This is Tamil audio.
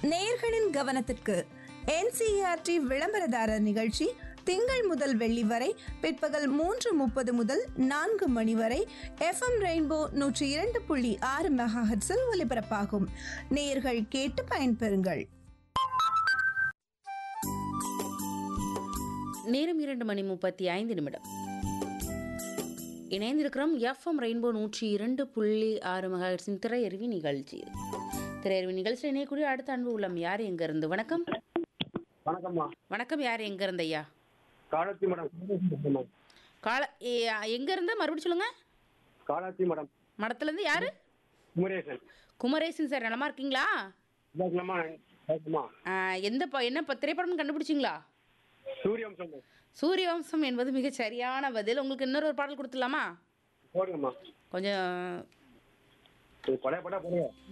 நேயர்களின் கவனத்திற்கு என்சிஆர்டி விளம்பரதாரர் நிகழ்ச்சி திங்கள் முதல் வெள்ளி வரை பிற்பகல் மூன்று முப்பது முதல் நான்கு மணி வரை எஃப்எம் ரெயின்போ நூற்றி இரண்டு புள்ளி ஆறு மெகாஹெட்ஸில் ஒலிபரப்பாகும் நேயர்கள் கேட்டு பயன்பெறுங்கள் நேரம் இரண்டு மணி முப்பத்தி ஐந்து நிமிடம் இணைந்திருக்கிறோம் எஃப்எம் ரெயின்போ நூற்றி இரண்டு புள்ளி ஆறு மெகாஹெட்ஸின் திரையருவி நிகழ்ச்சி திரையருவி நிகழ்ச்சியில் இணையக்கூடிய அடுத்த அன்பு உள்ளம் யார் எங்க இருந்து வணக்கம் வணக்கம்மா வணக்கம் யார் எங்க இருந்து ஐயா காலாத்தி மேடம் பேசுறேம்மா. கால ஏ- எங்க இருந்து மறுபடியும் சொல்லுங்க காலாத்தி மேடம் மடத்துல இருந்து யாரு குமரேசன் குமரேசன் சார் நலமா இருக்கீங்களா இதாக்கலாமா கேட்குமா ஆ, எந்த ப- என்ன ப- திரைப்படம் கண்டுபிடிச்சிங்களா சூரியம் சொல்லு சூரியவம்சம் என்பது மிக சரியான பதில் உங்களுக்கு இன்னொரு ஒரு பாடல் கொடுத்துடலாமா போடுங்கம்மா கொஞ்சம் இது பழைய படம் போடுங்க